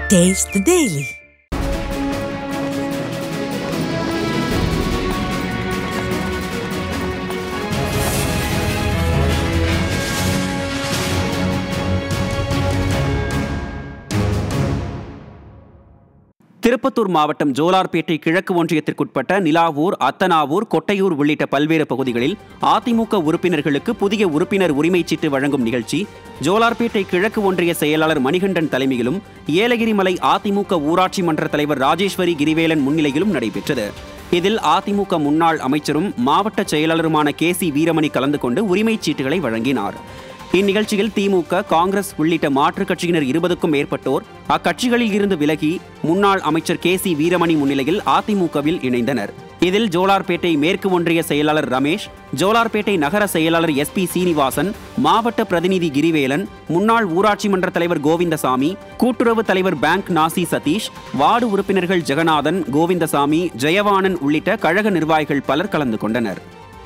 Taste the Daily. Tirupattur மாவட்டம் ஜோலார்பேட்டை கிழக்கு ஒன்றியத்திற்குட்பட்ட நிலாவூர் அத்தனாவூர் கொட்டையூர் உள்ளிட்ட பல்வேறு பகுதிகளில் அதிமுக உறுப்பினர்களுக்கு புதிய உறுப்பினர் உரிமைச் சீட்டு வழங்கும் நிகழ்ச்சி ஜோலார்பேட்டை கிழக்கு ஒன்றிய செயலாளர் மணிகண்டன் தலைமையிலும் ஏலகிரிமலை அதிமுக ஊராட்சி மன்ற தலைவர் ராஜேஸ்வரி கிரிவேலன் முன்னிலையிலும் நடைபெற்றது இதில் அதிமுக முன்னாள் அமைச்சரும் மாவட்ட செயலாளருமான கே சி வீரமணி கலந்து கொண்டு உரிமைச் சீட்டுகளை வழங்கினார் இந்நிகழ்ச்சியில் திமுக காங்கிரஸ் உள்ளிட்ட மாற்றுக் கட்சியினர் இருபதுக்கும் மேற்பட்டோர் அக்கட்சிகளில் இருந்து விலகி முன்னாள் அமைச்சர் கே சி வீரமணி முன்னிலையில் அதிமுகவில் இணைந்தனர் இதில் ஜோலார்பேட்டை மேற்கு ஒன்றிய செயலாளர் ரமேஷ் ஜோலார்பேட்டை நகர செயலாளர் எஸ் பி சீனிவாசன் மாவட்ட பிரதிநிதி கிரிவேலன் முன்னாள் ஊராட்சி மன்ற தலைவர் கோவிந்தசாமி கூட்டுறவு தலைவர் பேங்க் நாசி சதீஷ் வார்டு உறுப்பினர்கள் ஜெகநாதன் கோவிந்தசாமி ஜெயவாணன் உள்ளிட்ட கழக நிர்வாகிகள் பலர் கலந்து கொண்டனர்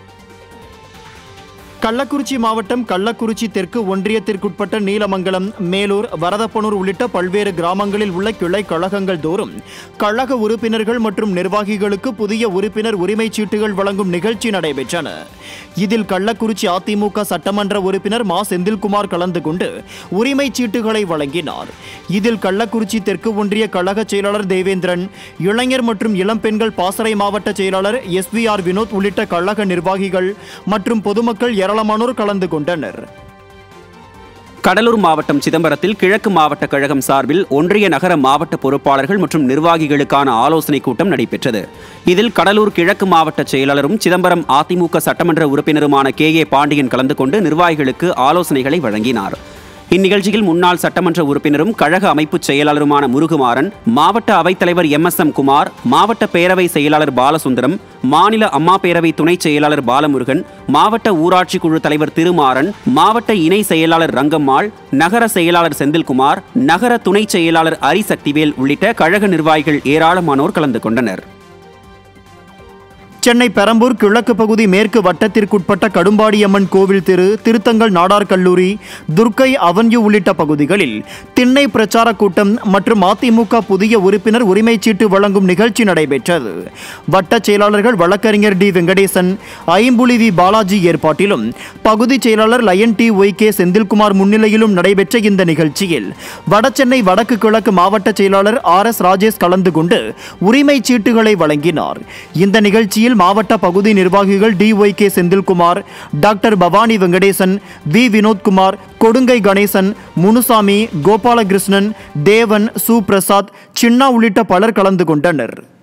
கள்ளக்குறிச்சி மாவட்டம் கள்ளக்குறிச்சி தெற்கு ஒன்றியத்திற்குட்பட்ட நீலமங்கலம் மேலூர் வரதப்பனூர் உள்ளிட்ட பல்வேறு கிராமங்களில் உள்ள கிளை கழகங்கள் தோறும் கழக உறுப்பினர்கள் மற்றும் நிர்வாகிகளுக்கு புதிய உறுப்பினர் உரிமைச் சீட்டுகள் வழங்கும் நிகழ்ச்சி நடைபெற்றன இதில் கள்ளக்குறிச்சி அதிமுக சட்டமன்ற உறுப்பினர் மா செந்தில்குமார் கலந்து கொண்டு உரிமைச் சீட்டுகளை வழங்கினார் இதில் கள்ளக்குறிச்சி தெற்கு ஒன்றிய கழக செயலாளர் தேவேந்திரன் இளைஞர் மற்றும் இளம்பெண்கள் பாசறை மாவட்ட செயலாளர் எஸ் வி ஆர் வினோத் உள்ளிட்ட கழக நிர்வாகிகள் மற்றும் பொதுமக்கள் ஏராளமானோர் கலந்து கொண்டனர் கடலூர் மாவட்டம் சிதம்பரத்தில் கிழக்கு மாவட்ட கழகம் சார்பில் ஒன்றிய நகர மாவட்ட பொறுப்பாளர்கள் மற்றும் நிர்வாகிகளுக்கான ஆலோசனைக் கூட்டம் நடைபெற்றது இதில் கடலூர் கிழக்கு மாவட்ட செயலாளரும் சிதம்பரம் அதிமுக சட்டமன்ற உறுப்பினருமான கே ஏ பாண்டியன் கலந்து கொண்டு நிர்வாகிகளுக்கு ஆலோசனைகளை வழங்கினார் இந்நிகழ்ச்சியில் முன்னாள் சட்டமன்ற உறுப்பினரும் கழக அமைப்பு செயலாளருமான முருகுமாறன் மாவட்ட அவைத்தலைவர் எம் எஸ் எம் குமார் மாவட்ட பேரவை செயலாளர் பாலசுந்தரம் மாநில அம்மா பேரவை துணை செயலாளர் பாலமுருகன் மாவட்ட ஊராட்சி குழு தலைவர் திருமாறன் மாவட்ட இணை செயலாளர் ரங்கம்மாள் நகர செயலாளர் செந்தில்குமார் நகர துணை செயலாளர் அரிசக்திவேல் உள்ளிட்ட கழக நிர்வாகிகள் ஏராளமானோர் கலந்து கொண்டனர் சென்னை பெரம்பூர் கிழக்கு பகுதி மேற்கு வட்டத்திற்குட்பட்ட கடும்பாடியம்மன் கோவில் தெரு திருத்தங்கல் நாடார் கல்லூரி துர்க்கை அவன்யூ உள்ளிட்ட பகுதிகளில் திண்ணை பிரச்சார கூட்டம் மற்றும் அதிமுக புதிய உறுப்பினர் உரிமைச் சீட்டு வழங்கும் நிகழ்ச்சி நடைபெற்றது வட்ட செயலாளர்கள் வழக்கறிஞர் டி வெங்கடேசன் ஐம்புலி வி பாலாஜி ஏற்பாட்டிலும் பகுதி செயலாளர் lion T Y K Senthilkumar முன்னிலையிலும் நடைபெற்ற இந்த நிகழ்ச்சியில் வடசென்னை வடக்கு கிழக்கு மாவட்ட செயலாளர் ஆர் எஸ் ராஜேஷ் கலந்து கொண்டு உரிமைச் சீட்டுகளை வழங்கினார் இந்த நிகழ்ச்சியில் மாவட்ட பகுதி நிர்வாகிகள் T Y K Senthilkumar doctor Bhavani Venkatesan V Vinothkumar Kodungai Ganesan Munusamy Gopalakrishnan Devan Su Prasad சின்னா உள்ளிட்ட பலர் கலந்து கொண்டனர்